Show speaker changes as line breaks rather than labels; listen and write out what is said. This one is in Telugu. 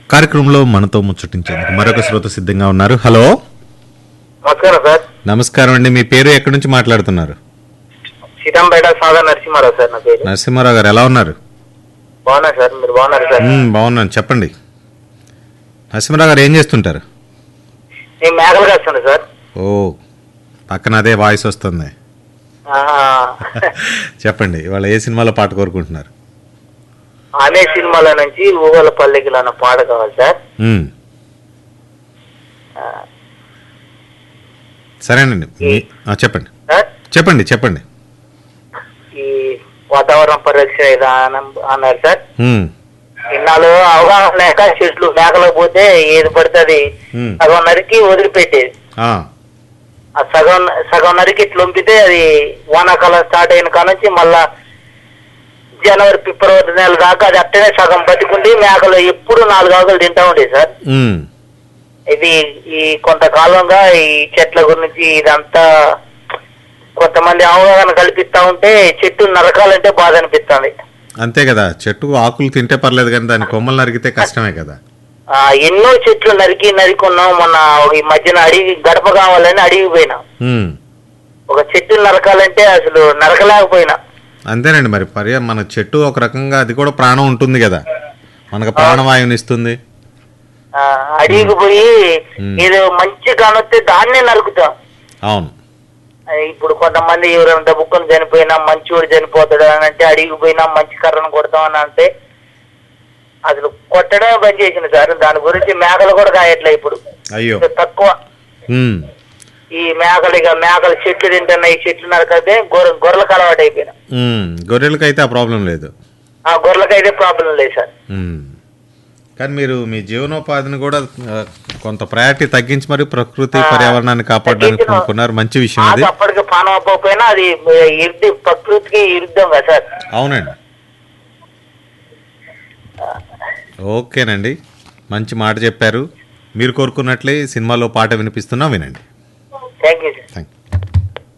కార్యక్రమంలో మనతో ముచ్చటించేందుకు మరొక శ్రోత సిద్ధంగా ఉన్నారు హలో
నమస్కారం సార్
నమస్కారం అండి మీ పేరు ఎక్కడి నుంచి మాట్లాడుతున్నారు
సీతంపేట సాదా నరసింహారావు సార్ నా పేరు
నరసింహారావు గారు ఎలా ఉన్నారు
బాగున్నా సార్ మీరు బాగున్నారు సార్
మ్మ్, బాగున్నాను చెప్పండి నరసింహారావు గారు ఏం చేస్తుంటారు
నేను మేకలు కాస్తాను సార్
ఓ పక్కన అదే వాయిస్ వస్తుంది
ఆ,
చెప్పండి ఇవాళ ఏ సినిమాలో పాట కోరుకుంటున్నారు
ఆమె సినిమాల నుంచి ఊగల పల్లెకిలో అన్న పాట కావాలి సార్
మ్మ్. సరేనండి మీ- ఆ, చెప్పండి
సార్
చెప్పండి చెప్పండి
ఈ వాతావరణ పరిరక్షణ విధానం అన్నారు సార్
మ్మ్.
ఇన్నాళ్ళు అవగాహన లేక చెట్లు మేకలకు పోతే ఏది పడుతుంది
మ్మ్.
సగం నరికి వదిలిపెట్టేది
ఆ,
ఆ సగం సగం నరికి ఇట్లా ఉంపితే అది వానాకాలం స్టార్ట్ అయిన కాడ నుంచి మళ్ళా జనవరి ఫిబ్రవరి నెల దాకా అది అట్టనే సగం బతికుండి మేకలు ఎప్పుడు నాలుగు ఆకులు తింటా ఉండేది సార్
మ్మ్.
ఇది ఈ కొంతకాలంగా ఈ చెట్ల గురించి ఇదంతా కొంతమంది అవగాహన కల్పిస్తా ఉంటే చెట్టు నరకాలంటే బాధ అనిపిస్తుంది
అంతే కదా చెట్టు ఆకులు తింటే పర్లేదు కానీ దాని కొమ్మలు నరికితే కష్టమే కదా
ఆ, ఎన్నో చెట్లు నరికి నరికి ఉన్నాం మొన్న ఈ మధ్యన అడిగి గడప కావాలని అడిగి పోయినా
మ్మ్.
ఒక చెట్టు నరకాలంటే అసలు నరకలేకపోయినా
అంతేనండి మరి పర్య మన చెట్టు ఒక రకంగా అది కూడా ప్రాణం ఉంటుంది కదా మనకు ప్రాణవాయువుని ఇస్తుంది
ఆ, అడిగి పోయి
మ్మ్.
ఏదో మంచి కానొస్తే దాన్నే నరుకుతాం
అవును
ఆ, ఇప్పుడు కొంతమంది ఎవరైనా దబ్బుకొని చనిపోయినా మంచివాడు చనిపోతాడు అని అంటే అడిగి పోయినా మంచి కర్రను కొడతాం అని అంటే అసలు కొట్టడమే బంద్ చేసింది సార్ దాని గురించి మేకలు కూడా కాయట్లే ఇప్పుడు
అయ్యో
తక్కువ
మ్మ్.
ఈ మేకలు ఇక మేకలు చెట్లు తింటున్నాయి చెట్లు నరకతే గొర్రె గొర్రెలకు అలవాటు అయిపోయినా
మ్మ్. గొర్రెలకైతే ఆ ప్రాబ్లం లేదు
ఆ గొర్రెలకు అయితే ప్రాబ్లం లేదు సార్
మ్మ్. కానీ మీరు మీ జీవనోపాధిని కూడా ఆ, కొంత ప్రయారిటీ తగ్గించి మరి ప్రకృతి
ఆ,
పర్యావరణాన్ని కాపాడడానికి
తగ్గించిన-
అనుకున్నారు మంచి విషయం
అది
అది
అప్పటికి పానం అవ్వకపోయినా అది ఇరుద్ది ప్రకృతికి ఇరుద్దాం కదా సార్
అవునండి ఓకేనండి మంచి మాట చెప్పారు మీరు కోరుకున్నట్లే సినిమాలో పాట వినిపిస్తున్నా వినండి
thank you sir
thank you